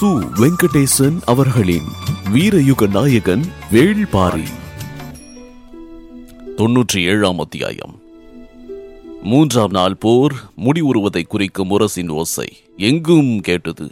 சு வெங்கடேசன் அவர்களின் வீரயுக நாயகன் வேள்பாரி தொன்னூற்றி ஏழாம் அத்தியாயம் மூன்றாம் நாள் போர் முடிவுறுவதை குறிக்கும் முரசின் ஓசை எங்கும் கேட்டது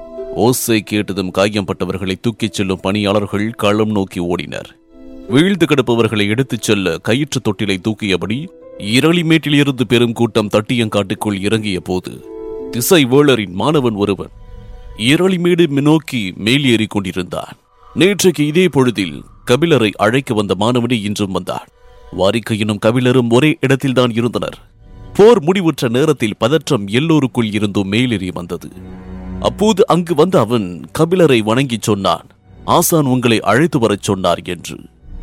ஓசை கேட்டதும் காயம்பட்டவர்களை தூக்கிச் செல்லும் பணியாளர்கள் களம் நோக்கி ஓடினர் வீழ்ந்து கிடப்பவர்களை எடுத்துச் செல்ல கயிற்று தொட்டிலை தூக்கியபடி இரளிமேட்டிலிருந்து பெரும் கூட்டம் தட்டியங்காட்டுக்குள் இறங்கிய போது திசை வேளரின் மாணவன் ஒருவன் இரளிமேடு நோக்கி மேலேறிக் கொண்டிருந்தான் நேற்றைக்கு இதே பொழுதில் கபிலரை அழைக்க வந்த மாணவனே இன்றும் வந்தான் வாரிக்கையினும் கபிலரும் ஒரே இடத்தில்தான் இருந்தனர் போர் முடிவுற்ற நேரத்தில் பதற்றம் எல்லோருக்குள் இருந்தும் மேலேறி வந்தது அப்போது அங்கு வந்த அவன் கபிலரை வணங்கிச் சொன்னான் ஆசான் உங்களை அழைத்து வரச் சொன்னார் என்று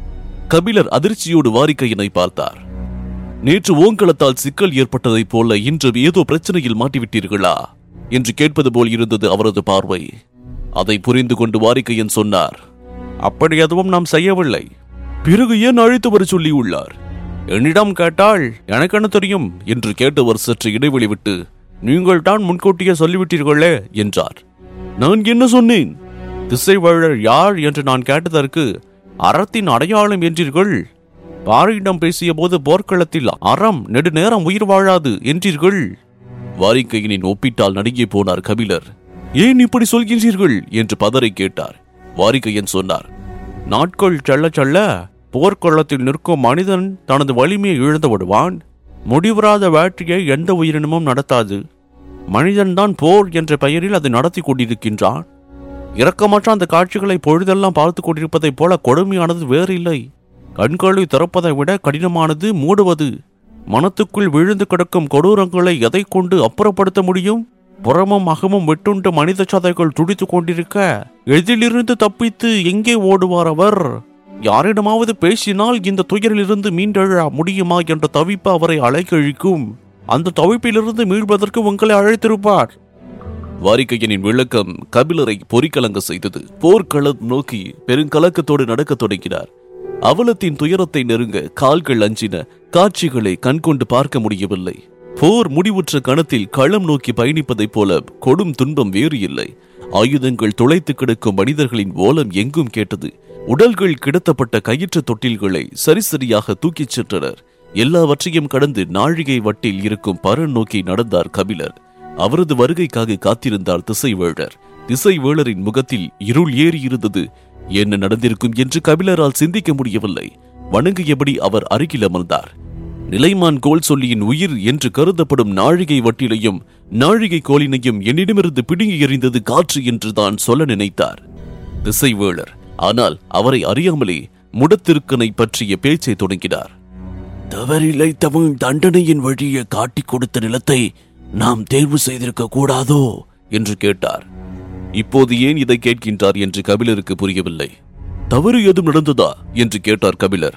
கபிலர் அதிர்ச்சியோடு வாரிக்கையினை பார்த்தார் நேற்று ஓங்களத்தால் சிக்கல் ஏற்பட்டதைப் போல இன்று ஏதோ பிரச்சனையில் மாட்டிவிட்டீர்களா என்று கேட்பது போல் இருந்தது அவரது பார்வை அதை புரிந்து கொண்டு வாரிக்கையன் சொன்னார் அப்படி எதுவும் நாம் செய்யவில்லை பிறகு ஏன் அழைத்து வர சொல்லியுள்ளார் என்னிடம் கேட்டால் எனக்கு என்ன தெரியும் என்று கேட்டவர் சற்று இடைவெளி விட்டு நீங்கள் தான் முன்கூட்டியே சொல்லிவிட்டீர்களே என்றார் நான் என்ன சொன்னேன் திசைவாழர் யார் என்று நான் கேட்டதற்கு அறத்தின் அடையாளம் என்றீர்கள் பாரியிடம் பேசிய போது போர்க்களத்தில் அறம் நெடுநேரம் உயிர் வாழாது என்றீர்கள் வாரிக்கையனின் ஒப்பிட்டால் நடுங்கி போனார் கபிலர் ஏன் இப்படி சொல்கின்றீர்கள் என்று பதரை கேட்டார் வாரிக்கையன் சொன்னார் நாட்கள் செல்ல செல்ல போர்க்களத்தில் நிற்கும் மனிதன் தனது வலிமையை இழந்து விடுவான் முடிவுறாத வேட்டையை எந்த உயிரினமும் நடத்தாது மனிதன்தான் போர் என்ற பெயரில் அதை நடத்தி கொண்டிருக்கின்றான் இரக்கமற்ற அந்த காட்சிகளை பொழுதெல்லாம் பார்த்து கொண்டிருப்பதைப் போல கொடுமையானது வேறு இல்லை கண்களை திறப்பதை விட கடினமானது மூடுவது மனத்துக்குள் விழுந்து கிடக்கும் கொடூரங்களை எதை கொண்டு அப்புறப்படுத்த முடியும் புறமும் அகமும் வெட்டுண்டு மனித சதைகள் துடித்துக் கொண்டிருக்க எதிலிருந்து தப்பித்து எங்கே ஓடுவார் அவர் யாரிடமாவது பேசினால் இந்த துயரிலிருந்து மீண்டெழ முடியுமா என்ற தவிப்பு அவரை அலைக்கழிக்கும் அந்த தவிப்பிலிருந்து மீள்வதற்கு உங்களை அழைத்திருப்பார் வாரிக்கையனின் விளக்கம் கபிலரை பொறிக்கலங்க செய்தது போர்க்களம் நோக்கி பெருங்கலக்கத்தோடு நடக்கத் தொடங்கினார் அவலத்தின் துயரத்தை நெருங்க கால்கள் அஞ்சின காட்சிகளை கண்கொண்டு பார்க்க முடியவில்லை போர் முடிவுற்ற கணத்தில் களம் நோக்கி பயணிப்பதைப் போல கொடும் துன்பம் வேறு இல்லை ஆயுதங்கள் துளைத்து கிடக்கும் மனிதர்களின் ஓலம் எங்கும் கேட்டது உடல்கள் கிடத்தப்பட்ட கயிற்று தொட்டில்களை சரிசரியாக தூக்கிச் சென்றனர் எல்லாவற்றையும் கடந்து நாழிகை வட்டில் இருக்கும் பரன் நோக்கி நடந்தார் கபிலர் அவரது வருகைக்காக காத்திருந்தார் திசைவேழர் திசைவேளரின் முகத்தில் இருள் ஏறி இருந்தது என்ன நடந்திருக்கும் என்று கபிலரால் சிந்திக்க முடியவில்லை வணங்கியபடி அவர் அருகில் அமர்ந்தார் நிலைமான் கோல் சொல்லியின் உயிர் என்று கருதப்படும் நாழிகை வட்டிலையும் நாழிகை கோலினையும் என்னிடமிருந்து பிடுங்கி எறிந்தது காற்று என்று தான் சொல்ல நினைத்தார் திசைவேளர் ஆனால் அவரை அறியாமலே முடத்திருக்கனை பற்றிய பேச்சை தொடங்கினார் தவறில்லை தமிழ் தண்டனையின் வழியை காட்டிக் கொடுத்த நிலத்தை நாம் தேர்வு செய்திருக்க கூடாதோ என்று கேட்டார் இப்போது ஏன் இதை கேட்கின்றார் என்று கபிலருக்கு புரியவில்லை தவறு ஏதும் நடந்ததா என்று கேட்டார் கபிலர்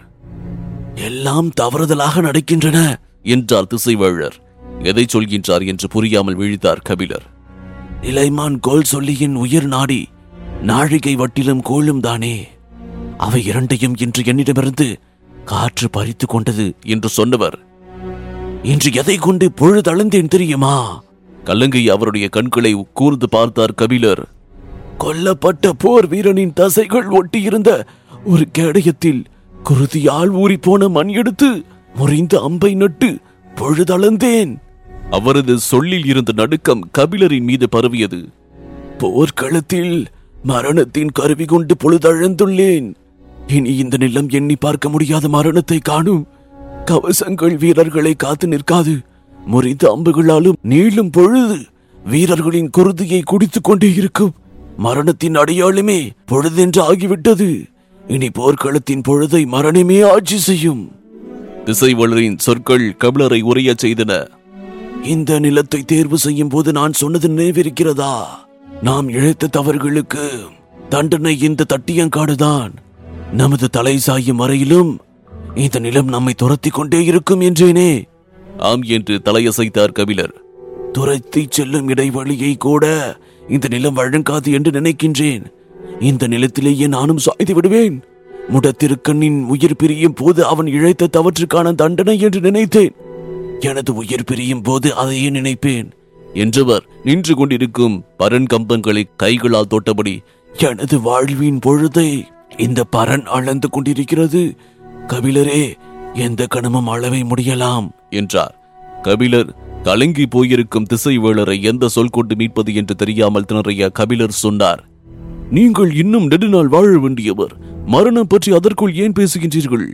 எல்லாம் தவறுதலாக நடக்கின்றன என்றார் திசைவேழர் எதை சொல்கின்றார் என்று புரியாமல் விழித்தார் கபிலர் நிலைமான் கோல் சொல்லியின் உயிர் நாடி நாழிகை வட்டிலும் கோளும் தானே அவை இரண்டையும் இன்று என்னிடமிருந்து காற்று பறித்து கொண்டது என்று சொன்னவர் இன்று எதை கொண்டு பொழுதளந்தேன் தெரியுமா கல்லங்கை அவருடைய கண்களை கூர்ந்து பார்த்தார் கபிலர் கொல்லப்பட்ட போர் வீரனின் தசைகள் ஒட்டியிருந்த ஒரு கேடயத்தில் குருதியால் ஊறிப்போன மண் எடுத்து முறிந்த அம்பை நட்டு பொழுதளந்தேன் அவரது சொல்லில் இருந்த நடுக்கம் கபிலரின் மீது பரவியது போர்க்களத்தில் மரணத்தின் கருவி கொண்டு பொழுதழந்துள்ளேன் இனி இந்த நிலம் எண்ணி பார்க்க முடியாத மரணத்தை காணும் கவசங்கள் வீரர்களை காத்து நிற்காது முறிந்த அம்புகளாலும் நீளும் பொழுது வீரர்களின் குருதியை குடித்துக் கொண்டே இருக்கும் மரணத்தின் அடையாளமே பொழுதென்று ஆகிவிட்டது இனி போர்க்களத்தின் பொழுதை மரணமே ஆட்சி செய்யும் திசைவளரின் சொற்கள் கபிலரை உரையச் செய்தன இந்த நிலத்தை தேர்வு செய்யும் போது நான் சொன்னது நினைவிருக்கிறதா நாம் இழைத்த தவறுகளுக்கு தண்டனை இந்த தட்டியங்காடுதான் நமது தலை சாயும் வரையிலும் இந்த நிலம் நம்மை துரத்தி கொண்டே இருக்கும் என்றேனே ஆம் என்று தலையசைத்தார் கபிலர் துரத்தி செல்லும் இடைவெளியை கூட இந்த நிலம் வழங்காது என்று நினைக்கின்றேன் இந்த நிலத்திலேயே நானும் சாய்ந்து விடுவேன் முடத்திருக்கண்ணின் உயிர் பிரியும் போது அவன் இழைத்த தவற்றுக்கான தண்டனை என்று நினைத்தேன் எனது உயிர் பிரியும் போது அதையே நினைப்பேன் என்றவர் நின்று கொண்டிருக்கும் பரன் கம்பங்களை கைகளால் தொட்டபடி எனது வாழ்வின் பொழுதை இந்த பரன் அளந்து கொண்டிருக்கிறது கபிலரே எந்த கணமும் அளவை முடியலாம் என்றார் கபிலர் கலங்கி போயிருக்கும் திசைவேளரை எந்த சொல் கொண்டு மீட்பது என்று தெரியாமல் திணறிய கபிலர் சொன்னார் நீங்கள் இன்னும் நெடுநாள் வாழ வேண்டியவர் மரணம் பற்றி அதற்குள் ஏன் பேசுகின்றீர்கள்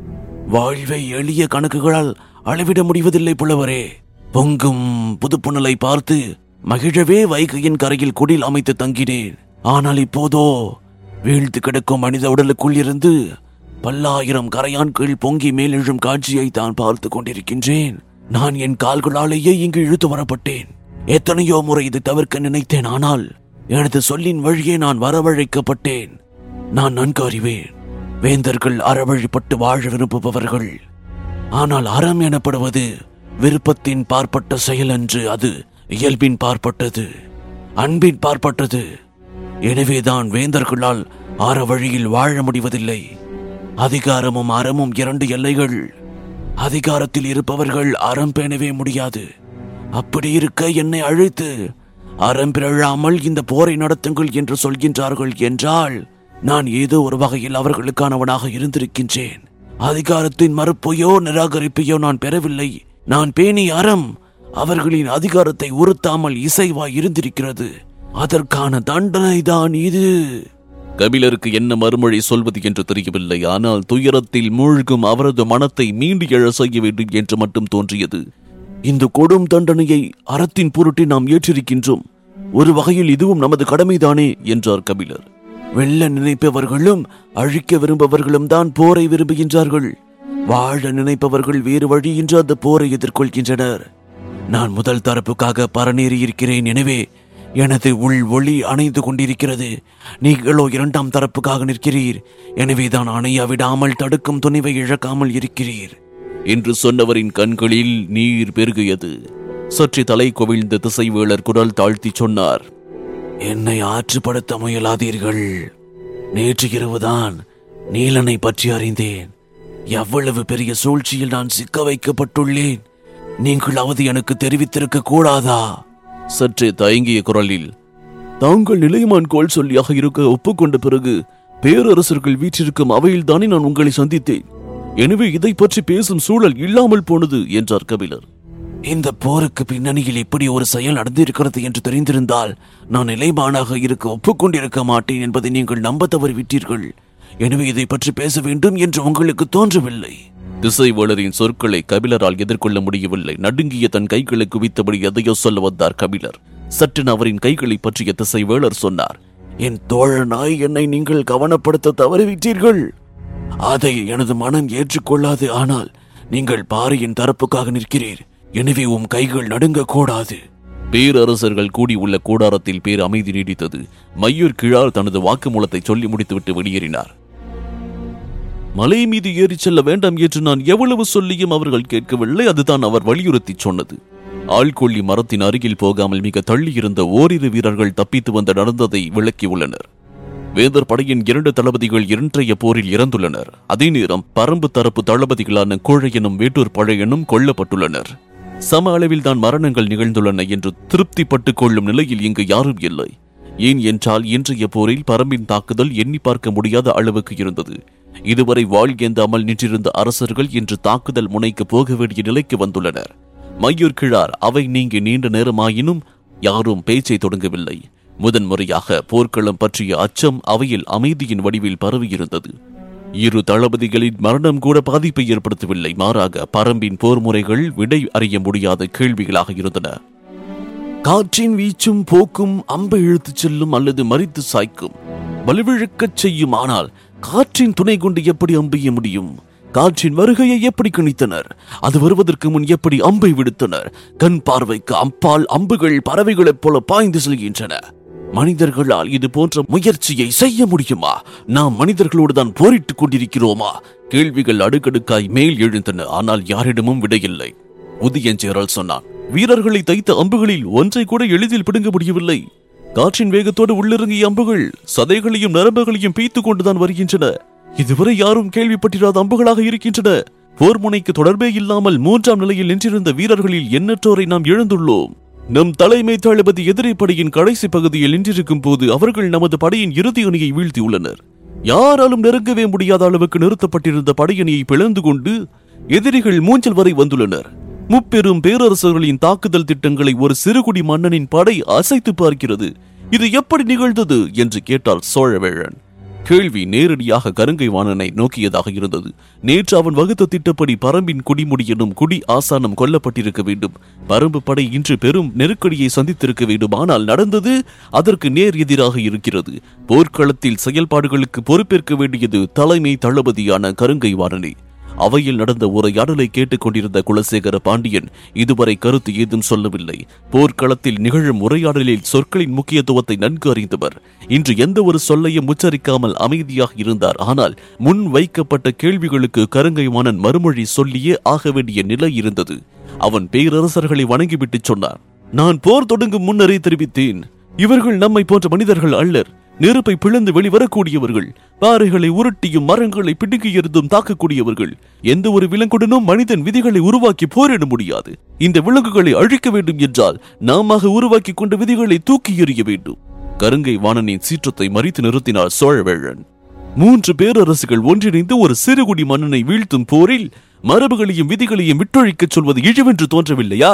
வாழ்வை எளிய கணக்குகளால் அளவிட முடிவதில்லை புலவரே பொங்கும் புதுப்புணலை பார்த்து மகிழவே வைகையின் கரையில் குடில் அமைத்து தங்கினேன் ஆனால் இப்போதோ வீழ்த்து கிடக்கும் மனித உடலுக்குள் இருந்து பல்லாயிரம் கரையான்கள் பொங்கி மேலெழும் காட்சியை தான் பார்த்து கொண்டிருக்கின்றேன் நான் என் கால்களாலேயே இங்கு இழுத்து வரப்பட்டேன் எத்தனையோ முறை இது தவிர்க்க நினைத்தேன் ஆனால் எனது சொல்லின் வழியே நான் வரவழைக்கப்பட்டேன் நான் நன்கு அறிவேன் வேந்தர்கள் அறவழிப்பட்டு வாழ விரும்புபவர்கள் ஆனால் அறம் எனப்படுவது விருப்பத்தின் பார்ப்பட்ட செயல் அன்று அது இயல்பின் பார்ப்பட்டது அன்பின் பார்ப்பட்டது எனவேதான் வேந்தர்களால் அற வழியில் வாழ முடிவதில்லை அதிகாரமும் அறமும் இரண்டு எல்லைகள் அதிகாரத்தில் இருப்பவர்கள் அறம் பேணவே முடியாது அப்படி இருக்க என்னை அழைத்து அறம் பிறழாமல் இந்த போரை நடத்துங்கள் என்று சொல்கின்றார்கள் என்றால் நான் ஏதோ ஒரு வகையில் அவர்களுக்கானவனாக இருந்திருக்கின்றேன் அதிகாரத்தின் மறுப்பையோ நிராகரிப்பையோ நான் பெறவில்லை நான் பேணி அறம் அவர்களின் அதிகாரத்தை உறுத்தாமல் இசைவாய் இருந்திருக்கிறது அதற்கான தண்டனை தான் இது கபிலருக்கு என்ன மறுமொழி சொல்வது என்று தெரியவில்லை ஆனால் துயரத்தில் மூழ்கும் அவரது மனத்தை மீண்டு எழ செய்ய வேண்டும் என்று மட்டும் தோன்றியது இந்த கொடும் தண்டனையை அறத்தின் பொருட்டு நாம் ஏற்றிருக்கின்றோம் ஒரு வகையில் இதுவும் நமது கடமைதானே என்றார் கபிலர் வெல்ல நினைப்பவர்களும் அழிக்க விரும்பவர்களும் தான் போரை விரும்புகின்றார்கள் வாழ நினைப்பவர்கள் வேறு வழியின்றி அந்த போரை எதிர்கொள்கின்றனர் நான் முதல் தரப்புக்காக பரநேறி இருக்கிறேன் எனவே எனது உள் ஒளி அணைந்து கொண்டிருக்கிறது நீங்களோ இரண்டாம் தரப்புக்காக நிற்கிறீர் எனவேதான் அணைய விடாமல் தடுக்கும் துணிவை இழக்காமல் இருக்கிறீர் என்று சொன்னவரின் கண்களில் நீர் பெருகியது சற்று தலை கொவிழ்ந்த திசைவேளர் குரல் தாழ்த்தி சொன்னார் என்னை ஆற்றுப்படுத்த முயலாதீர்கள் நேற்று இரவுதான் நீலனை பற்றி அறிந்தேன் எவ்வளவு பெரிய சூழ்ச்சியில் நான் சிக்க வைக்கப்பட்டுள்ளேன் நீங்களாவது எனக்கு தெரிவித்திருக்க கூடாதா சற்றே தயங்கிய குரலில் தாங்கள் நிலைமான் கோல் சொல்லியாக இருக்க ஒப்புக்கொண்ட பிறகு பேரரசர்கள் வீற்றிருக்கும் அவையில் தானே நான் உங்களை சந்தித்தேன் எனவே இதை பற்றி பேசும் சூழல் இல்லாமல் போனது என்றார் கபிலர் இந்த போருக்கு பின்னணியில் இப்படி ஒரு செயல் நடந்திருக்கிறது என்று தெரிந்திருந்தால் நான் நிலைமானாக இருக்க ஒப்புக்கொண்டிருக்க மாட்டேன் என்பதை நீங்கள் நம்ப தவறிவிட்டீர்கள் எனவே இதை பற்றி பேச வேண்டும் என்று உங்களுக்கு தோன்றவில்லை திசைவேளரின் சொற்களை கபிலரால் எதிர்கொள்ள முடியவில்லை நடுங்கிய தன் கைகளை குவித்தபடி எதையோ சொல்ல வந்தார் கபிலர் சற்றென அவரின் கைகளை பற்றிய திசைவேளர் சொன்னார் என் தோழனாய் என்னை நீங்கள் கவனப்படுத்த தவறிவிட்டீர்கள் அதை எனது மனம் ஏற்றுக்கொள்ளாது ஆனால் நீங்கள் பாரியின் தரப்புக்காக நிற்கிறீர் எனவே உம் கைகள் நடுங்கக் கூடாது பேரரசர்கள் கூடியுள்ள கூடாரத்தில் பேர் அமைதி நீடித்தது மையூர் கிழார் தனது வாக்குமூலத்தை சொல்லி முடித்துவிட்டு வெளியேறினார் மலை மீது ஏறிச் செல்ல வேண்டாம் என்று நான் எவ்வளவு சொல்லியும் அவர்கள் கேட்கவில்லை அதுதான் அவர் வலியுறுத்தி சொன்னது ஆள்கொள்ளி மரத்தின் அருகில் போகாமல் மிக தள்ளியிருந்த ஓரிரு வீரர்கள் தப்பித்து வந்து நடந்ததை விளக்கியுள்ளனர் வேந்தர் படையின் இரண்டு தளபதிகள் இன்றைய போரில் இறந்துள்ளனர் அதே நேரம் பரம்பு தரப்பு தளபதிகளான கோழையனும் வேட்டூர் பழையனும் கொல்லப்பட்டுள்ளனர் சம அளவில் தான் மரணங்கள் நிகழ்ந்துள்ளன என்று திருப்திப்பட்டுக் கொள்ளும் நிலையில் இங்கு யாரும் இல்லை ஏன் என்றால் இன்றைய போரில் பரம்பின் தாக்குதல் எண்ணி பார்க்க முடியாத அளவுக்கு இருந்தது இதுவரை வாழ் ஏந்தாமல் நின்றிருந்த அரசர்கள் இன்று தாக்குதல் முனைக்கு போக வேண்டிய நிலைக்கு வந்துள்ளனர் மையூர் கிழார் அவை நீங்கி நீண்ட நேரமாயினும் யாரும் பேச்சை தொடங்கவில்லை முதன்முறையாக போர்க்களம் பற்றிய அச்சம் அவையில் அமைதியின் வடிவில் பரவியிருந்தது இரு தளபதிகளின் மரணம் கூட பாதிப்பை ஏற்படுத்தவில்லை மாறாக பரம்பின் போர் முறைகள் விடை அறிய முடியாத கேள்விகளாக இருந்தன காற்றின் வீச்சும் போக்கும் அம்பை இழுத்துச் செல்லும் அல்லது மறித்து சாய்க்கும் வலுவிழக்கச் செய்யும் ஆனால் காற்றின் துணை கொண்டு எப்படி அம்பெய்ய முடியும் காற்றின் வருகையை எப்படி கணித்தனர் அது வருவதற்கு முன் எப்படி அம்பை விடுத்தனர் கண் பார்வைக்கு அப்பால் அம்புகள் பறவைகளைப் போல பாய்ந்து செல்கின்றன மனிதர்களால் இது போன்ற முயற்சியை செய்ய முடியுமா நாம் மனிதர்களோடு தான் போரிட்டுக் கொண்டிருக்கிறோமா கேள்விகள் அடுக்கடுக்காய் மேல் எழுந்தன ஆனால் யாரிடமும் விடையில்லை உதயஞ்சேரல் சொன்னான் வீரர்களை தைத்த அம்புகளில் ஒன்றை கூட எளிதில் பிடுங்க முடியவில்லை காற்றின் வேகத்தோடு உள்ளிறங்கிய அம்புகள் சதைகளையும் நரம்புகளையும் பீத்துக் கொண்டுதான் வருகின்றன இதுவரை யாரும் கேள்விப்பட்டிராத அம்புகளாக இருக்கின்றன போர் முனைக்கு தொடர்பே இல்லாமல் மூன்றாம் நிலையில் நின்றிருந்த வீரர்களில் எண்ணற்றோரை நாம் இழந்துள்ளோம் நம் தலைமை தளபதி எதிரி படையின் கடைசி பகுதியில் நின்றிருக்கும் போது அவர்கள் நமது படையின் இறுதி அணியை வீழ்த்தியுள்ளனர் யாராலும் நெருங்கவே முடியாத அளவுக்கு நிறுத்தப்பட்டிருந்த படையணியை பிளந்து கொண்டு எதிரிகள் மூஞ்சல் வரை வந்துள்ளனர் முப்பெரும் பேரரசர்களின் தாக்குதல் திட்டங்களை ஒரு சிறுகுடி மன்னனின் படை அசைத்து பார்க்கிறது இது எப்படி நிகழ்ந்தது என்று கேட்டார் சோழவேழன் கேள்வி நேரடியாக கருங்கை வாணனை நோக்கியதாக இருந்தது நேற்று அவன் வகுத்த திட்டப்படி பரம்பின் குடிமுடி எனும் குடி ஆசானம் கொல்லப்பட்டிருக்க வேண்டும் பரம்பு படை இன்று பெரும் நெருக்கடியை சந்தித்திருக்க வேண்டும் ஆனால் நடந்தது அதற்கு நேர் எதிராக இருக்கிறது போர்க்களத்தில் செயல்பாடுகளுக்கு பொறுப்பேற்க வேண்டியது தலைமை தளபதியான கருங்கை வாணனே அவையில் நடந்த உரையாடலை கேட்டுக்கொண்டிருந்த குலசேகர பாண்டியன் இதுவரை கருத்து ஏதும் சொல்லவில்லை போர்க்களத்தில் நிகழும் உரையாடலில் சொற்களின் முக்கியத்துவத்தை நன்கு அறிந்தவர் இன்று எந்த ஒரு சொல்லையும் உச்சரிக்காமல் அமைதியாக இருந்தார் ஆனால் முன் வைக்கப்பட்ட கேள்விகளுக்கு கருங்கை வாணன் மறுமொழி சொல்லியே ஆக வேண்டிய நிலை இருந்தது அவன் பேரரசர்களை வணங்கிவிட்டு சொன்னார் நான் போர் தொடங்கும் முன்னரே தெரிவித்தேன் இவர்கள் நம்மை போன்ற மனிதர்கள் அல்லர் நெருப்பை பிளந்து வெளிவரக்கூடியவர்கள் பாறைகளை உருட்டியும் மரங்களை பிடுங்கி எறிந்தும் தாக்கக்கூடியவர்கள் எந்த ஒரு விலங்குடனும் மனிதன் விதிகளை உருவாக்கி போரிட முடியாது இந்த விலங்குகளை அழிக்க வேண்டும் என்றால் நாம உருவாக்கி கொண்ட விதிகளை தூக்கி எறிய வேண்டும் கருங்கை வாணனின் சீற்றத்தை மறித்து நிறுத்தினார் சோழவேழன் மூன்று பேரரசுகள் ஒன்றிணைந்து ஒரு சிறுகுடி மன்னனை வீழ்த்தும் போரில் மரபுகளையும் விதிகளையும் விட்டொழிக்கச் சொல்வது இழிவென்று தோன்றவில்லையா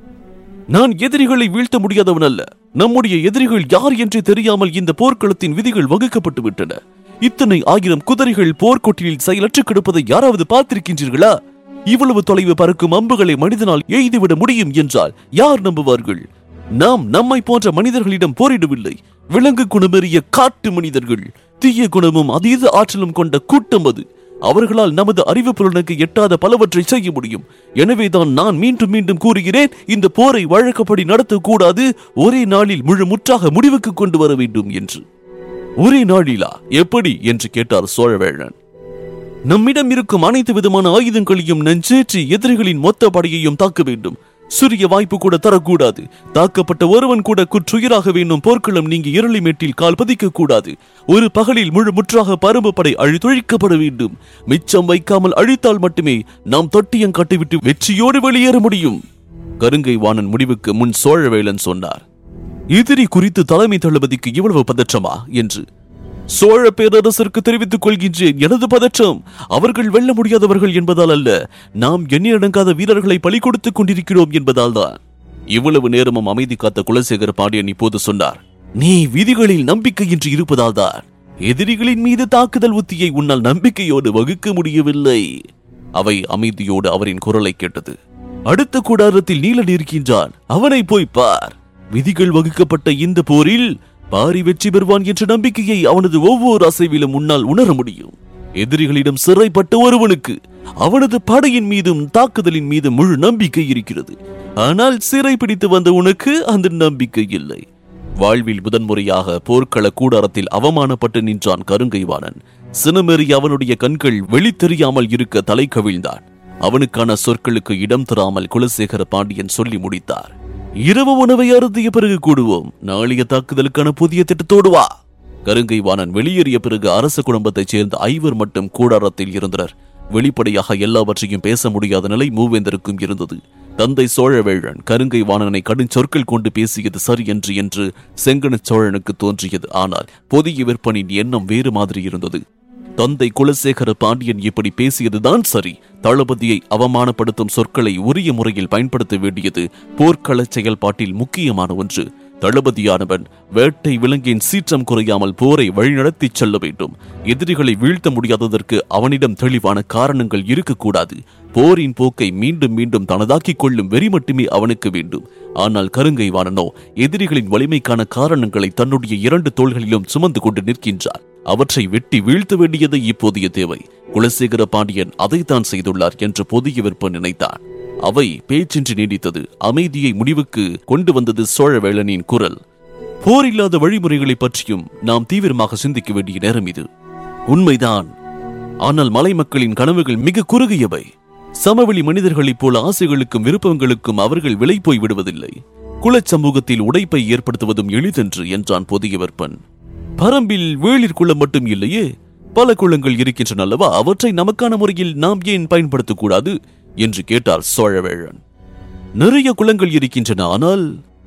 நான் எதிரிகளை வீழ்த்த முடியாதவன் அல்ல நம்முடைய எதிரிகள் யார் என்றே தெரியாமல் இந்த போர்க்களத்தின் விதிகள் வகுக்கப்பட்டு விட்டன இத்தனை ஆயிரம் குதிரைகள் போர்க்கொட்டியில் செயலற்று கிடப்பதை யாராவது பார்த்திருக்கின்றீர்களா இவ்வளவு தொலைவு பறக்கும் அம்புகளை மனிதனால் எய்துவிட முடியும் என்றால் யார் நம்புவார்கள் நாம் நம்மை போன்ற மனிதர்களிடம் போரிடவில்லை விலங்கு குணமெறிய காட்டு மனிதர்கள் தீய குணமும் அதீத ஆற்றலும் கொண்ட கூட்டம் அது அவர்களால் நமது அறிவு புலனுக்கு எட்டாத பலவற்றை செய்ய முடியும் எனவேதான் நான் மீண்டும் மீண்டும் கூறுகிறேன் இந்த போரை வழக்கப்படி நடத்தக்கூடாது ஒரே நாளில் முழு முற்றாக முடிவுக்கு கொண்டு வர வேண்டும் என்று ஒரே நாளிலா எப்படி என்று கேட்டார் சோழவேழன் நம்மிடம் இருக்கும் அனைத்து விதமான ஆயுதங்களையும் நஞ்சேற்றி எதிரிகளின் மொத்த படையையும் தாக்க வேண்டும் சிறிய வாய்ப்பு கூட தரக்கூடாது தாக்கப்பட்ட ஒருவன் கூட குற்றுயிராக வேண்டும் போர்க்களம் நீங்க இருளிமேட்டில் கால் பதிக்க கூடாது ஒரு பகலில் முழு முற்றாக பரும்பு படை அழித்தொழிக்கப்பட வேண்டும் மிச்சம் வைக்காமல் அழித்தால் மட்டுமே நாம் தொட்டியம் கட்டிவிட்டு வெற்றியோடு வெளியேற முடியும் கருங்கை வாணன் முடிவுக்கு முன் சோழவேலன் சொன்னார் எதிரி குறித்து தலைமை தளபதிக்கு இவ்வளவு பதற்றமா என்று சோழ பேரரசருக்கு தெரிவித்துக் கொள்கின்றேன் எனது பதற்றம் அவர்கள் வெல்ல முடியாதவர்கள் என்பதால் அல்ல நாம் எண்ணி அடங்காத வீரர்களை பலி கொடுத்துக் கொண்டிருக்கிறோம் என்பதால் தான் இவ்வளவு நேரமும் அமைதி காத்த குலசேகர பாண்டியன் இப்போது சொன்னார் நீ விதிகளில் நம்பிக்கையின்றி இருப்பதால் தான் எதிரிகளின் மீது தாக்குதல் உத்தியை உன்னால் நம்பிக்கையோடு வகுக்க முடியவில்லை அவை அமைதியோடு அவரின் குரலை கேட்டது அடுத்த கூடாரத்தில் நீலன் இருக்கின்றான் அவனை போய் பார் விதிகள் வகுக்கப்பட்ட இந்த போரில் பாரி வெற்றி பெறுவான் என்ற நம்பிக்கையை அவனது ஒவ்வொரு அசைவிலும் உன்னால் உணர முடியும் எதிரிகளிடம் சிறைப்பட்ட ஒருவனுக்கு அவனது படையின் மீதும் தாக்குதலின் மீதும் முழு நம்பிக்கை இருக்கிறது ஆனால் சிறை பிடித்து வந்த உனக்கு அந்த நம்பிக்கை இல்லை வாழ்வில் முதன்முறையாக போர்க்கள கூடாரத்தில் அவமானப்பட்டு நின்றான் கருங்கைவாணன் சினமேறி அவனுடைய கண்கள் வெளித்தெரியாமல் இருக்க தலை கவிழ்ந்தான் அவனுக்கான சொற்களுக்கு இடம் தராமல் குலசேகர பாண்டியன் சொல்லி முடித்தார் இரவு உணவை அருந்திய பிறகு கூடுவோம் நாளைய தாக்குதலுக்கான புதிய திட்டத்தோடு வா கருங்கை வாணன் வெளியேறிய பிறகு அரச குடும்பத்தைச் சேர்ந்த ஐவர் மட்டும் கூடாரத்தில் இருந்தனர் வெளிப்படையாக எல்லாவற்றையும் பேச முடியாத நிலை மூவேந்தருக்கும் இருந்தது தந்தை சோழவேழன் கருங்கை வாணனை கடும் சொற்கள் கொண்டு பேசியது சரி என்று என்று செங்கன சோழனுக்கு தோன்றியது ஆனால் புதிய விற்பனின் எண்ணம் வேறு மாதிரி இருந்தது தந்தை குலசேகர பாண்டியன் இப்படி பேசியதுதான் சரி தளபதியை அவமானப்படுத்தும் சொற்களை உரிய முறையில் பயன்படுத்த வேண்டியது போர்க்கள செயல்பாட்டில் முக்கியமான ஒன்று தளபதியானவன் வேட்டை விலங்கின் சீற்றம் குறையாமல் போரை வழிநடத்திச் செல்ல வேண்டும் எதிரிகளை வீழ்த்த முடியாததற்கு அவனிடம் தெளிவான காரணங்கள் இருக்கக்கூடாது போரின் போக்கை மீண்டும் மீண்டும் தனதாக்கிக் கொள்ளும் வெறி மட்டுமே அவனுக்கு வேண்டும் ஆனால் கருங்கை வாணனோ எதிரிகளின் வலிமைக்கான காரணங்களை தன்னுடைய இரண்டு தோள்களிலும் சுமந்து கொண்டு நிற்கின்றார் அவற்றை வெட்டி வீழ்த்த வேண்டியது இப்போதைய தேவை குலசேகர பாண்டியன் அதைத்தான் செய்துள்ளார் என்று புதிய விற்ப நினைத்தான் அவை பேச்சின்றி நீடித்தது அமைதியை முடிவுக்கு கொண்டு வந்தது சோழவேளனின் குரல் போர் இல்லாத வழிமுறைகளை பற்றியும் நாம் தீவிரமாக சிந்திக்க வேண்டிய நேரம் இது உண்மைதான் ஆனால் மலை மக்களின் கனவுகள் மிக குறுகியவை சமவெளி மனிதர்களைப் போல ஆசைகளுக்கும் விருப்பங்களுக்கும் அவர்கள் விலை போய் விடுவதில்லை குலச் சமூகத்தில் உடைப்பை ஏற்படுத்துவதும் எளிதென்று என்றான் புதிய வெப்பன் பரம்பில் வேளிர் குளம் மட்டும் இல்லையே பல குளங்கள் இருக்கின்றன அல்லவா அவற்றை நமக்கான முறையில் நாம் ஏன் பயன்படுத்தக்கூடாது என்று கேட்டார் சோழவேழன் நிறைய குளங்கள் இருக்கின்றன ஆனால்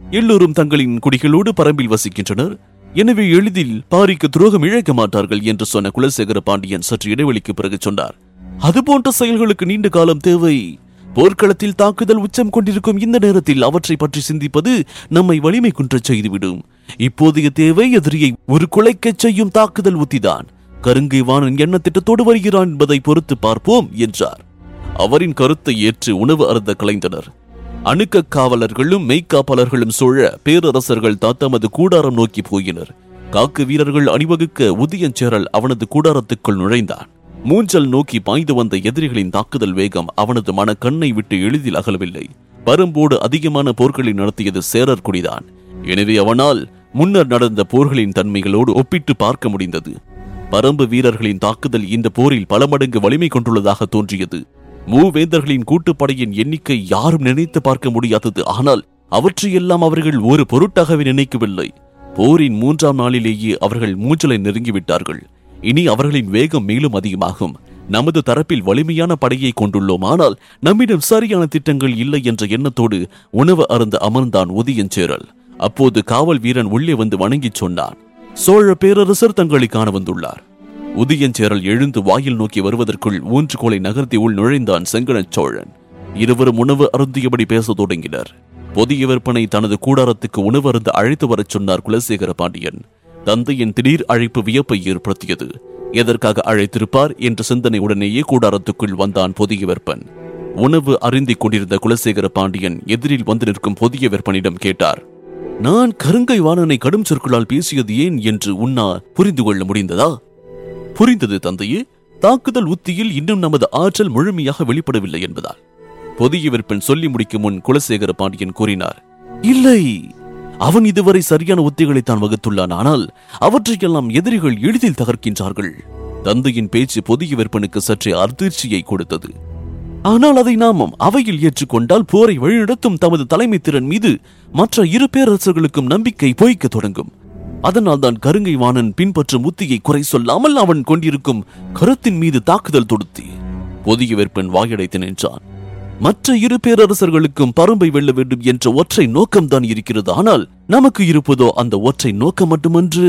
எல்லோரும் தங்களின் குடிகளோடு பரம்பில் வசிக்கின்றனர் எனவே எளிதில் பாரிக்கு துரோகம் இழைக்க மாட்டார்கள் என்று சொன்ன குலசேகர பாண்டியன் சற்று இடைவெளிக்கு பிறகு சொன்னார் அதுபோன்ற செயல்களுக்கு நீண்ட காலம் தேவை போர்க்களத்தில் தாக்குதல் உச்சம் கொண்டிருக்கும் இந்த நேரத்தில் அவற்றை பற்றி சிந்திப்பது நம்மை வலிமை குன்றச் செய்துவிடும் இப்போதைய தேவை எதிரியை ஒரு குலைக்கச் செய்யும் தாக்குதல் உத்திதான் கருங்கை வாணன் என்ன திட்டத்தோடு வருகிறான் என்பதை பொறுத்து பார்ப்போம் என்றார் அவரின் கருத்தை ஏற்று உணவு அருந்த கலைந்தனர் அணுக்க காவலர்களும் மெய்க்காப்பாளர்களும் சூழ பேரரசர்கள் தத்தமது கூடாரம் நோக்கி போயினர் காக்கு வீரர்கள் அணிவகுக்க உதயஞ்சேரல் அவனது கூடாரத்துக்குள் நுழைந்தான் மூஞ்சல் நோக்கி பாய்ந்து வந்த எதிரிகளின் தாக்குதல் வேகம் அவனது மன கண்ணை விட்டு எளிதில் அகலவில்லை பரும்போடு அதிகமான போர்களை நடத்தியது சேரர் குடிதான் எனவே அவனால் முன்னர் நடந்த போர்களின் தன்மைகளோடு ஒப்பிட்டு பார்க்க முடிந்தது பரம்பு வீரர்களின் தாக்குதல் இந்த போரில் பல மடங்கு வலிமை கொண்டுள்ளதாக தோன்றியது மூவேந்தர்களின் கூட்டுப்படையின் எண்ணிக்கை யாரும் நினைத்து பார்க்க முடியாதது ஆனால் அவற்றையெல்லாம் அவர்கள் ஒரு பொருட்டாகவே நினைக்கவில்லை போரின் மூன்றாம் நாளிலேயே அவர்கள் மூஞ்சலை நெருங்கிவிட்டார்கள் இனி அவர்களின் வேகம் மேலும் அதிகமாகும் நமது தரப்பில் வலிமையான படையை கொண்டுள்ளோம் ஆனால் நம்மிடம் சரியான திட்டங்கள் இல்லை என்ற எண்ணத்தோடு உணவு அருந்த அமர்ந்தான் உதயஞ்சேரல் அப்போது காவல் வீரன் உள்ளே வந்து வணங்கிச் சொன்னான் சோழ பேரரசர் தங்களை காண வந்துள்ளார் உதயஞ்சேரல் எழுந்து வாயில் நோக்கி வருவதற்குள் ஊன்றுகோலை நகர்த்தி உள் நுழைந்தான் செங்கனச் சோழன் இருவரும் உணவு அருந்தியபடி பேசத் தொடங்கினர் பொதிய விற்பனை தனது கூடாரத்துக்கு உணவு அருந்த அழைத்து வரச் சொன்னார் குலசேகர பாண்டியன் தந்தையின் திடீர் அழைப்பு வியப்பை ஏற்படுத்தியது எதற்காக அழைத்திருப்பார் என்ற சிந்தனை உடனேயே கூடாரத்துக்குள் வந்தான் பொதிய வெப்பன் உணவு அருந்திக் கொண்டிருந்த குலசேகர பாண்டியன் எதிரில் வந்து நிற்கும் பொதிய வெப்பனிடம் கேட்டார் நான் கருங்கை வாணனை கடும் சொற்களால் பேசியது ஏன் என்று உன்னால் புரிந்து கொள்ள முடிந்ததா புரிந்தது தந்தையே தாக்குதல் உத்தியில் இன்னும் நமது ஆற்றல் முழுமையாக வெளிப்படவில்லை என்பதால் பொதிய விற்பன் சொல்லி முடிக்கும் முன் குலசேகர பாண்டியன் கூறினார் இல்லை அவன் இதுவரை சரியான உத்திகளை தான் வகுத்துள்ளான் ஆனால் அவற்றையெல்லாம் எதிரிகள் எளிதில் தகர்க்கின்றார்கள் தந்தையின் பேச்சு பொதிய விற்பனுக்கு சற்றே அதிர்ச்சியை கொடுத்தது ஆனால் அதை நாமும் அவையில் ஏற்றுக்கொண்டால் போரை வழிநடத்தும் தமது தலைமை திறன் மீது மற்ற இரு பேரரசர்களுக்கும் நம்பிக்கை பொய்க்க தொடங்கும் அதனால் தான் கருங்கை வாணன் பின்பற்றும் உத்தியை குறை சொல்லாமல் அவன் கொண்டிருக்கும் கருத்தின் மீது தாக்குதல் தொடுத்தி பொதிய வெப்பன் வாயடைத்து நின்றான் மற்ற இரு பேரரசர்களுக்கும் பரும்பை வெல்ல வேண்டும் என்ற ஒற்றை நோக்கம்தான் இருக்கிறது ஆனால் நமக்கு இருப்பதோ அந்த ஒற்றை நோக்கம் மட்டுமன்று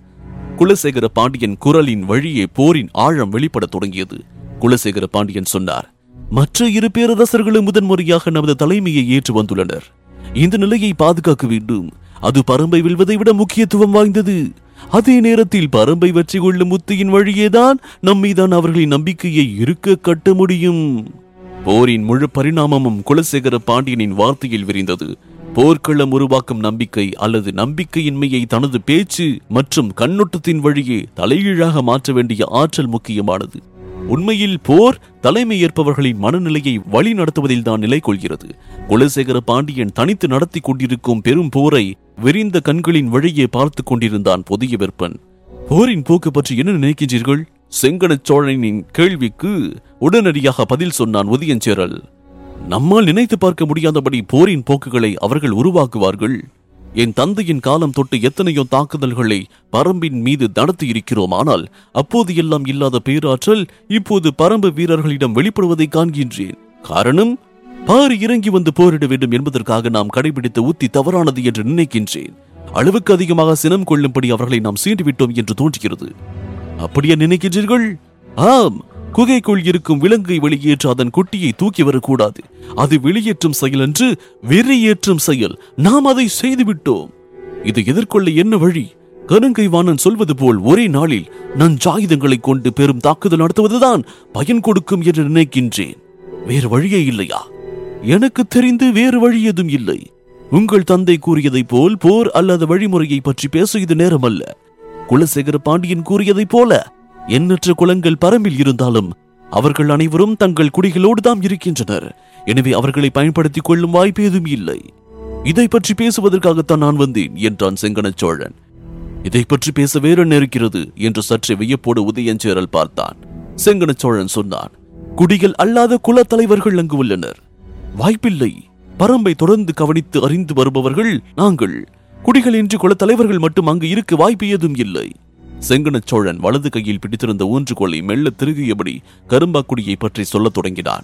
குலசேகர பாண்டியன் குரலின் வழியே போரின் ஆழம் வெளிப்படத் தொடங்கியது குலசேகர பாண்டியன் சொன்னார் மற்ற இரு பேரரசர்களும் முதன்முறையாக நமது தலைமையை ஏற்று வந்துள்ளனர் இந்த நிலையை பாதுகாக்க வேண்டும் அது பரம்பை வெல்வதை விட முக்கியத்துவம் வாய்ந்தது அதே நேரத்தில் பரம்பை வெற்றி கொள்ளும் முத்தியின் வழியேதான் நம்மீதான் அவர்களின் நம்பிக்கையை இருக்க கட்ட முடியும் போரின் முழு பரிணாமமும் குலசேகர பாண்டியனின் வார்த்தையில் விரிந்தது போர்க்களம் உருவாக்கும் நம்பிக்கை அல்லது நம்பிக்கையின்மையை தனது பேச்சு மற்றும் கண்ணோட்டத்தின் வழியே தலைகீழாக மாற்ற வேண்டிய ஆற்றல் முக்கியமானது உண்மையில் போர் தலைமை ஏற்பவர்களின் மனநிலையை வழி நடத்துவதில் தான் நிலை கொள்கிறது குலசேகர பாண்டியன் தனித்து நடத்தி கொண்டிருக்கும் பெரும் போரை விரிந்த கண்களின் வழியே பார்த்து கொண்டிருந்தான் புதிய வெப்பன் போரின் போக்கு பற்றி என்ன நினைக்கின்றீர்கள் செங்கனச் சோழனின் கேள்விக்கு உடனடியாக பதில் சொன்னான் உதயஞ்சேரல் நம்மால் நினைத்து பார்க்க முடியாதபடி போரின் போக்குகளை அவர்கள் உருவாக்குவார்கள் என் தந்தையின் காலம் தொட்டு எத்தனையோ தாக்குதல்களை பரம்பின் மீது நடத்தி இருக்கிறோம் ஆனால் அப்போது எல்லாம் இல்லாத பேராற்றல் இப்போது பரம்பு வீரர்களிடம் வெளிப்படுவதை காண்கின்றேன் காரணம் பாரி இறங்கி வந்து போரிட வேண்டும் என்பதற்காக நாம் கடைபிடித்த உத்தி தவறானது என்று நினைக்கின்றேன் அளவுக்கு அதிகமாக சினம் கொள்ளும்படி அவர்களை நாம் சீண்டிவிட்டோம் என்று தோன்றுகிறது அப்படியே நினைக்கின்றீர்கள் ஆம் குகைக்குள் இருக்கும் விலங்கை வெளியேற்ற அதன் குட்டியை தூக்கி வரக்கூடாது அது வெளியேற்றும் செயல் என்று வெறியேற்றும் செயல் நாம் அதை செய்துவிட்டோம் இதை எதிர்கொள்ள என்ன வழி கருங்கை வாணன் சொல்வது போல் ஒரே நாளில் நஞ்சாயுதங்களை கொண்டு பெரும் தாக்குதல் நடத்துவதுதான் பயன் கொடுக்கும் என்று நினைக்கின்றேன் வேறு வழியே இல்லையா எனக்கு தெரிந்து வேறு வழி எதுவும் இல்லை உங்கள் தந்தை கூறியதைப் போல் போர் அல்லது வழிமுறையை பற்றி பேச இது நேரமல்ல குலசேகர பாண்டியன் கூறியதைப் போல எண்ணற்ற குலங்கள் பரம்பில் இருந்தாலும் அவர்கள் அனைவரும் தங்கள் குடிகளோடு தாம் இருக்கின்றனர் எனவே அவர்களை பயன்படுத்திக் கொள்ளும் வாய்ப்பு ஏதும் இல்லை இதை பற்றி பேசுவதற்காகத்தான் நான் வந்தேன் என்றான் செங்கனச் சோழன் இதை பற்றி பேச வேற என்ன இருக்கிறது என்று சற்று வியப்போடு உதயஞ்சேரல் பார்த்தான் செங்கனச் சோழன் சொன்னான் குடிகள் அல்லாத குலத் தலைவர்கள் அங்கு உள்ளனர் வாய்ப்பில்லை பரம்பை தொடர்ந்து கவனித்து அறிந்து வருபவர்கள் நாங்கள் குடிகள் என்று குலத் தலைவர்கள் மட்டும் அங்கு இருக்க வாய்ப்பு ஏதும் இல்லை செங்கனச் சோழன் வலது கையில் பிடித்திருந்த ஊன்றுகோலை மெல்ல திருகியபடி கரும்பாக்குடியை பற்றி சொல்லத் தொடங்கினான்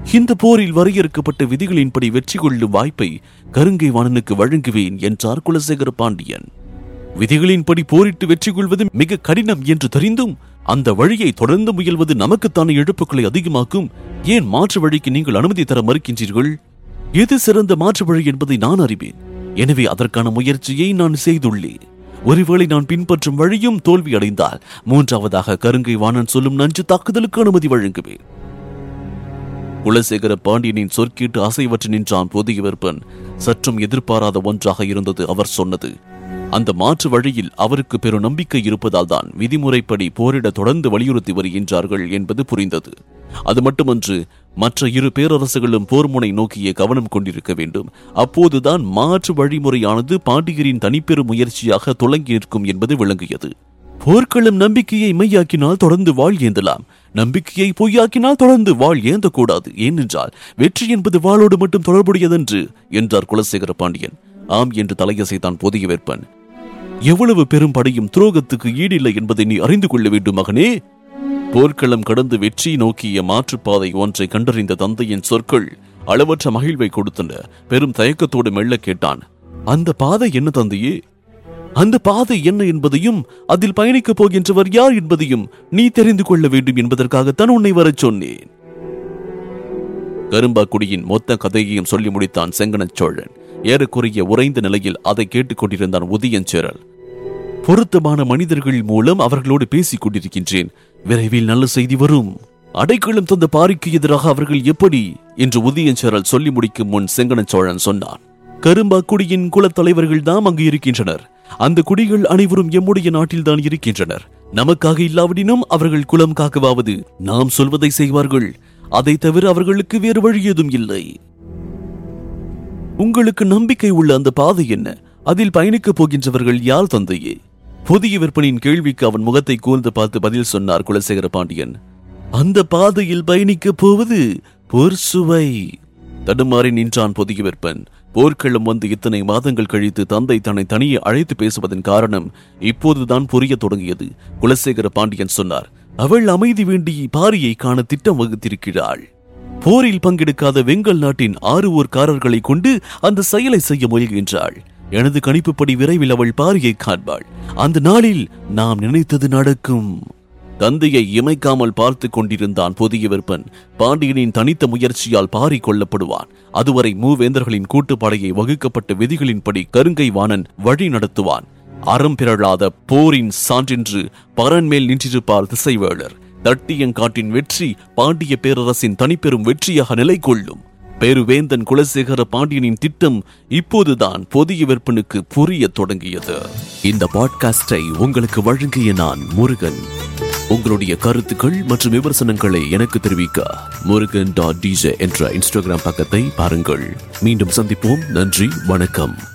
இந்த போரில் வரையறுக்கப்பட்ட விதிகளின்படி வெற்றி கொள்ளும் வாய்ப்பை கருங்கை வாணனுக்கு வழங்குவேன் என்றார் குலசேகர பாண்டியன் விதிகளின்படி போரிட்டு வெற்றி கொள்வது மிக கடினம் என்று தெரிந்தும் அந்த வழியை தொடர்ந்து முயல்வது நமக்குத்தானே இழப்புகளை அதிகமாக்கும் ஏன் மாற்று வழிக்கு நீங்கள் அனுமதி தர மறுக்கின்றீர்கள் எது சிறந்த மாற்று வழி என்பதை நான் அறிவேன் எனவே அதற்கான முயற்சியை நான் செய்துள்ளேன் ஒருவேளை நான் பின்பற்றும் வழியும் தோல்வி அடைந்தால் மூன்றாவதாக கருங்கை வாணன் சொல்லும் நஞ்சு தாக்குதலுக்கு அனுமதி வழங்குவேன் குலசேகர பாண்டியனின் சொற்கேட்டு அசைவற்று நின்றான் புதிய வெப்பன் சற்றும் எதிர்பாராத ஒன்றாக இருந்தது அவர் சொன்னது அந்த மாற்று வழியில் அவருக்கு பெரு நம்பிக்கை இருப்பதால் தான் விதிமுறைப்படி போரிட தொடர்ந்து வலியுறுத்தி வருகின்றார்கள் என்பது புரிந்தது அது மட்டுமன்று மற்ற இரு பேரரசுகளும் போர்முனை நோக்கிய கவனம் கொண்டிருக்க வேண்டும் அப்போதுதான் மாற்று வழிமுறையானது பாண்டியரின் தனிப்பெரும் முயற்சியாக தொடங்கி நிற்கும் என்பது விளங்கியது போர்க்களம் நம்பிக்கையை மெய்யாக்கினால் தொடர்ந்து வாழ் ஏந்தலாம் நம்பிக்கையை பொய்யாக்கினால் தொடர்ந்து வாழ் ஏந்தக்கூடாது ஏனென்றால் வெற்றி என்பது வாளோடு மட்டும் தொடர்புடையதென்று என்றார் குலசேகர பாண்டியன் ஆம் என்று தலையசைத்தான் புதிய வேற்பன் எவ்வளவு பெரும் படையும் துரோகத்துக்கு ஈடில்லை என்பதை நீ அறிந்து கொள்ள வேண்டும் மகனே போர்க்களம் கடந்து வெற்றி நோக்கிய மாற்றுப்பாதை ஒன்றை கண்டறிந்த தந்தையின் சொற்கள் அளவற்ற மகிழ்வை கொடுத்தன பெரும் தயக்கத்தோடு மெல்ல கேட்டான் அந்த பாதை என்ன தந்தையே அந்த பாதை என்ன என்பதையும் அதில் பயணிக்கப் போகின்றவர் யார் என்பதையும் நீ தெரிந்து கொள்ள வேண்டும் என்பதற்காகத்தான் உன்னை வரச் சொன்னேன் கரும்பாக்குடியின் மொத்த கதையையும் சொல்லி முடித்தான் செங்கனச் சோழன் ஏறக்குறைய உறைந்த நிலையில் அதை கேட்டுக் கொண்டிருந்தான் உதயஞ்சேரல் பொருத்தமான மனிதர்கள் மூலம் அவர்களோடு பேசிக் கொண்டிருக்கின்றேன் விரைவில் நல்ல செய்தி வரும் அடைக்கலம் தந்த பாரிக்கு எதிராக அவர்கள் எப்படி என்று உதயஞ்சேரல் சொல்லி முடிக்கும் முன் செங்கனச் சோழன் சொன்னான் கரும்பாக்குடியின் குலத் தலைவர்கள் தாம் அங்கு இருக்கின்றனர் அந்த குடிகள் அனைவரும் எம்முடைய நாட்டில்தான் இருக்கின்றனர் நமக்காக இல்லாவிடினும் அவர்கள் குலம் காக்கவாவது நாம் சொல்வதை செய்வார்கள் அதை தவிர அவர்களுக்கு வேறு வழி ஏதும் இல்லை உங்களுக்கு நம்பிக்கை உள்ள அந்த பாதை என்ன அதில் பயணிக்கப் போகின்றவர்கள் யார் தந்தையே புதிய விற்பனின் கேள்விக்கு அவன் முகத்தை கூர்ந்து பார்த்து பதில் சொன்னார் குலசேகர பாண்டியன் அந்த பாதையில் பயணிக்கப் போவது போர் சுவை தடுமாறி நின்றான் புதிய விற்பன் போர்க்களம் வந்து இத்தனை மாதங்கள் கழித்து தந்தை தன்னை தனியே அழைத்து பேசுவதன் காரணம் இப்போதுதான் புரியத் தொடங்கியது குலசேகர பாண்டியன் சொன்னார் அவள் அமைதி வேண்டி பாரியை காண திட்டம் வகுத்திருக்கிறாள் போரில் பங்கெடுக்காத வெங்கல் நாட்டின் ஆறு ஊர்க்காரர்களை கொண்டு அந்த செயலை செய்ய முயல்கின்றாள் எனது கணிப்புப்படி விரைவில் அவள் பாரியை காண்பாள் அந்த நாளில் நாம் நினைத்தது நடக்கும் தந்தையை இமைக்காமல் பார்த்து கொண்டிருந்தான் புதிய விற்பன் பாண்டியனின் தனித்த முயற்சியால் பாரி கொல்லப்படுவான் அதுவரை மூவேந்தர்களின் கூட்டுப்படையை வகுக்கப்பட்ட விதிகளின்படி கருங்கை வாணன் வழி நடத்துவான் அறம் பிறழாத போரின் சான்றென்று பரன்மேல் நின்றிருப்பார் திசைவேளர் தட்டியங்காட்டின் வெற்றி பாண்டிய பேரரசின் தனிப்பெரும் வெற்றியாக நிலை கொள்ளும் பேருவேந்தன் குலசேகர பாண்டியனின் திட்டம் இப்போதுதான் புதிய விற்பனுக்கு புரியத் தொடங்கியது இந்த பாட்காஸ்டை உங்களுக்கு வழங்கிய நான் முருகன் உங்களுடைய கருத்துக்கள் மற்றும் விமர்சனங்களை எனக்கு தெரிவிக்க முருகன் டாட் டிஜே என்ற இன்ஸ்டாகிராம் பக்கத்தை பாருங்கள் மீண்டும் சந்திப்போம் நன்றி வணக்கம்